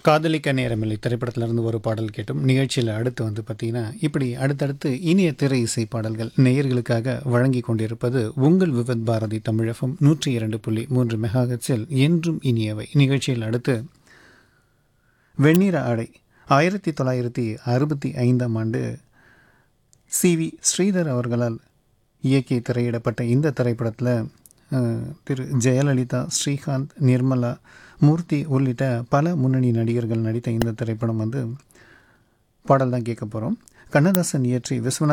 காதலிக்க நேரமில்லை திரைப்படத்திலிருந்து ஒரு பாடல் கேட்டும் நிகழ்ச்சியில் அடுத்து வந்து பார்த்தீங்கன்னா இப்படி அடுத்தடுத்து இனிய திரை இசை பாடல்கள் நேயர்களுக்காக வழங்கி கொண்டிருப்பது உங்கள் விவத் பாரதி தமிழகம் நூற்றி இரண்டு புள்ளி மூன்று மெகாஹெட்ஸில் என்றும் இனியவை நிகழ்ச்சியில் அடுத்து வெண்ணிற ஆடை ஆயிரத்தி தொள்ளாயிரத்தி அறுபத்தி ஐந்தாம் ஆண்டு சி வி ஸ்ரீதர் அவர்களால் இயக்கி திரையிடப்பட்ட இந்த திரைப்படத்தில் அஹ், திரு ஜெயலலிதா ஸ்ரீகாந்த் நிர்மலா மூர்த்தி உள்ளிட்ட பல முன்னணி நடிகர்கள் நடித்த இந்த திரைப்படம் வந்து பாடல் தான் கேட்க போகிறோம் கண்ணதாசன் இயற்றி விஸ்வநாத்